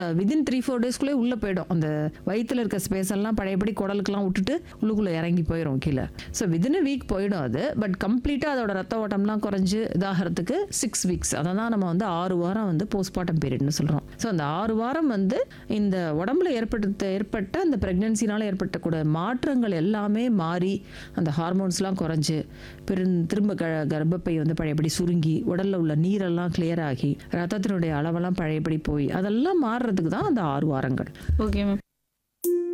within three four டேஸ்க்குள்ளே உள்ளே போயிடும் அந்த வயித்துல இருக்க ஸ்பேஸ் எல்லாம் பழையபடி குடலுக்குலாம் விட்டுட்டு உள்ளுக்குள்ளே இறங்கி போயிடும் கீழே ஸோ விதின் வீக் போயிடும் அது பட் கம்ப்ளீட்டாக அதோட ரத்த ஓட்டம்லாம் குறைஞ்சு இதாகிறதுக்கு சிக்ஸ் வீக்ஸ் அதை தான் நம்ம வந்து ஆறு வாரம் வந்து போஸ்ட்மார்ட்டம் பீரியட்னு சொல்கிறோம் ஸோ அந்த ஆறு வாரம் வந்து இந்த உடம்புல ஏற்படுத்த ஏற்பட்ட அந்த ப்ரெக்னென்சினால் ஏற்பட்டக்கூடிய மாற்றங்கள் எல்லாமே மாறி அந்த ஹார்மோன்ஸ்லாம் குறைஞ்சு பெரும் திரும்ப க கர்ப்பப்பை வந்து பழையபடி சுருங்கி உடலில் உள்ள நீரெல்லாம் கிளியர் ஆகி ரத்தத்தினுடைய அளவெல்லாம் பழையபடி போய் அதெல்லாம் மாறுறதுக்கு தான் அந்த ஆறு வாரங்கள் ஓகே மேம்